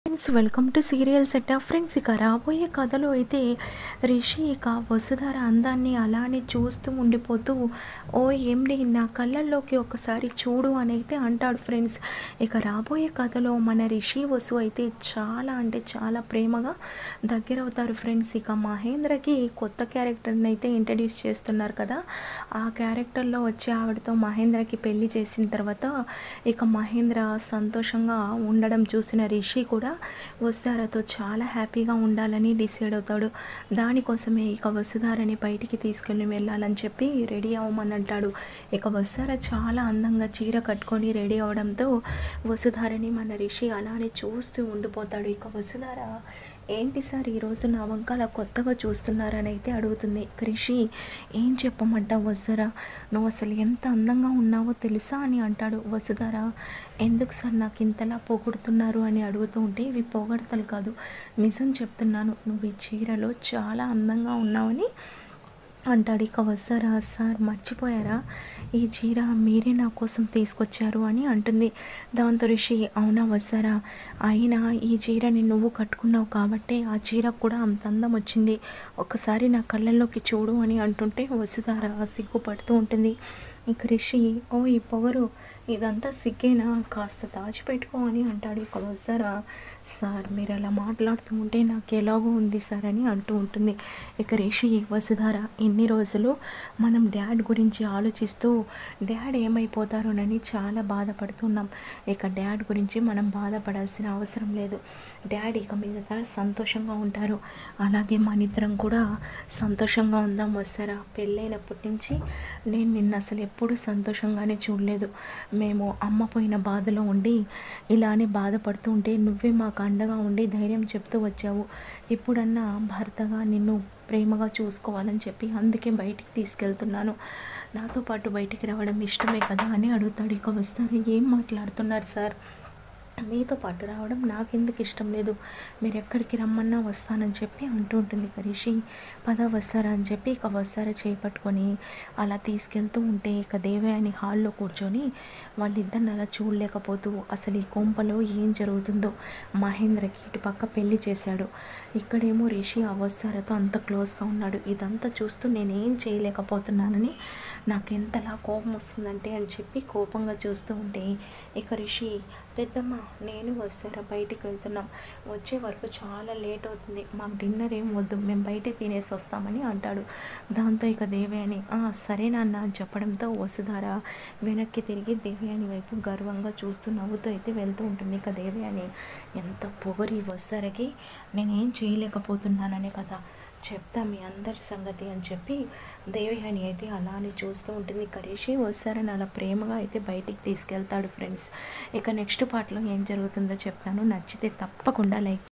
friends welcome to serial set friends ఇక రాబోయే కథలో అయితే రిషి ఇక వసుధార అందాన్ని అలానే చూస్తూ ఉండిపోతూ ఓ ఏంటి నా కళ్ళల్లోకి ఒకసారి చూడు అని అయితే అంటాడు ఫ్రెండ్స్ ఇక రాబోయే కథలో మన రిషి వసు అయితే చాలా అంటే చాలా ప్రేమగా దగ్గర అవుతారు ఫ్రెండ్స్ ఇక మహేంద్రకి కొత్త క్యారెక్టర్ని అయితే ఇంట్రడ్యూస్ చేస్తున్నారు కదా ఆ క్యారెక్టర్లో వచ్చి ఆవిడతో మహేంద్రకి పెళ్లి చేసిన తర్వాత ఇక మహేంద్ర సంతోషంగా ఉండడం చూసిన రిషి కూడా వసుధారతో చాలా హ్యాపీగా ఉండాలని డిసైడ్ అవుతాడు దానికోసమే ఇక వసుధారని బయటికి తీసుకెళ్ళి వెళ్ళాలని చెప్పి రెడీ అవ్వమని అంటాడు ఇక వసుధార చాలా అందంగా చీర కట్టుకొని రెడీ అవడంతో వసుధారని మన రిషి అలానే చూస్తూ ఉండిపోతాడు ఇక వసుధార ఏంటి సార్ ఈరోజు నా వంకాల కొత్తగా చూస్తున్నారని అయితే అడుగుతుంది రిషి ఏం చెప్పమంటావు వసుధర నువ్వు అసలు ఎంత అందంగా ఉన్నావో తెలుసా అని అంటాడు వసుధర ఎందుకు సార్ నాకు ఇంతలా పొగుడుతున్నారు అని అడుగుతూ ఉంటే ఇవి పొగడతలు కాదు నిజం చెప్తున్నాను నువ్వు ఈ చీరలో చాలా అందంగా ఉన్నావని అంటాడు ఇక వస్తారా సార్ మర్చిపోయారా ఈ చీర మీరే నా కోసం తీసుకొచ్చారు అని అంటుంది దాంతో రిషి అవునా వస్తారా అయినా ఈ చీరని నువ్వు కట్టుకున్నావు కాబట్టే ఆ చీర కూడా అంత అందం వచ్చింది ఒకసారి నా కళ్ళల్లోకి చూడు అని అంటుంటే వసుధార సిగ్గుపడుతూ ఉంటుంది ఇక రిషి ఓ ఈ పొగరు ఇదంతా సిగ్గేనా కాస్త దాచిపెట్టుకో అని అంటాడు ఇక వస్తారా సార్ మీరు అలా మాట్లాడుతూ ఉంటే నాకు ఎలాగో ఉంది సార్ అని అంటూ ఉంటుంది ఇక రిషి వసుధార ఇన్ని రోజులు మనం డాడ్ గురించి ఆలోచిస్తూ డాడ్ ఏమైపోతారోనని చాలా బాధపడుతున్నాం ఇక డాడ్ గురించి మనం బాధపడాల్సిన అవసరం లేదు డాడ్ ఇక మీద సంతోషంగా ఉంటారు అలాగే మన ఇద్దరం కూడా సంతోషంగా ఉందాం వస్తారా పెళ్ళైనప్పటి నుంచి నేను నిన్న అసలు ఎప్పుడూ సంతోషంగానే చూడలేదు మేము అమ్మ పోయిన బాధలో ఉండి ఇలానే బాధపడుతూ ఉంటే నువ్వే మాకు అండగా ఉండి ధైర్యం చెప్తూ వచ్చావు ఇప్పుడన్నా భర్తగా నిన్ను ప్రేమగా చూసుకోవాలని చెప్పి అందుకే బయటికి తీసుకెళ్తున్నాను నాతో పాటు బయటికి రావడం ఇష్టమే కదా అని అడుగుతాడు ఇక వస్తారు ఏం మాట్లాడుతున్నారు సార్ మీతో పాటు రావడం నాకెందుకు ఇష్టం లేదు మీరు ఎక్కడికి రమ్మన్నా వస్తానని చెప్పి అంటూ ఉంటుంది ఇక రిషి పద వస్తారా అని చెప్పి ఇక వస్తారా చేపట్టుకొని అలా తీసుకెళ్తూ ఉంటే ఇక దేవయాని హాల్లో కూర్చొని వాళ్ళిద్దరిని అలా చూడలేకపోతూ అసలు ఈ కొంపలో ఏం జరుగుతుందో మహేంద్రకి ఇటు పక్క పెళ్లి చేశాడు ఇక్కడేమో రిషి ఆ వస్తారతో అంత క్లోజ్గా ఉన్నాడు ఇదంతా చూస్తూ నేనేం చేయలేకపోతున్నానని నాకు ఎంతలా కోపం వస్తుందంటే అని చెప్పి కోపంగా చూస్తూ ఉంటే ఇక రిషి పెద్దమ్మ నేను వస్తారా బయటికి వెళ్తున్నాం వచ్చే వరకు చాలా లేట్ అవుతుంది మాకు డిన్నర్ ఏం వద్దు మేము బయట తినేసి వస్తామని అంటాడు దాంతో ఇక దేవయాని "ఆ, సరే నాన్న అని చెప్పడంతో వసుధార వెనక్కి తిరిగి దేవయాని వైపు గర్వంగా చూస్తూ నవ్వుతూ అయితే వెళ్తూ ఉంటుంది ఇక దేవయాని ఎంత పొగరి వస్తారకి నేనేం చేయలేకపోతున్నాననే కదా చెప్తా మీ అందరి సంగతి అని చెప్పి దేవయాని అయితే అలానే చూస్తూ ఉంటుంది కరీషి వస్తారని అలా ప్రేమగా అయితే బయటికి తీసుకెళ్తాడు ఫ్రెండ్స్ ఇక నెక్స్ట్ పార్ట్లో ఏం జరుగుతుందో చెప్తాను నచ్చితే తప్పకుండా లైక్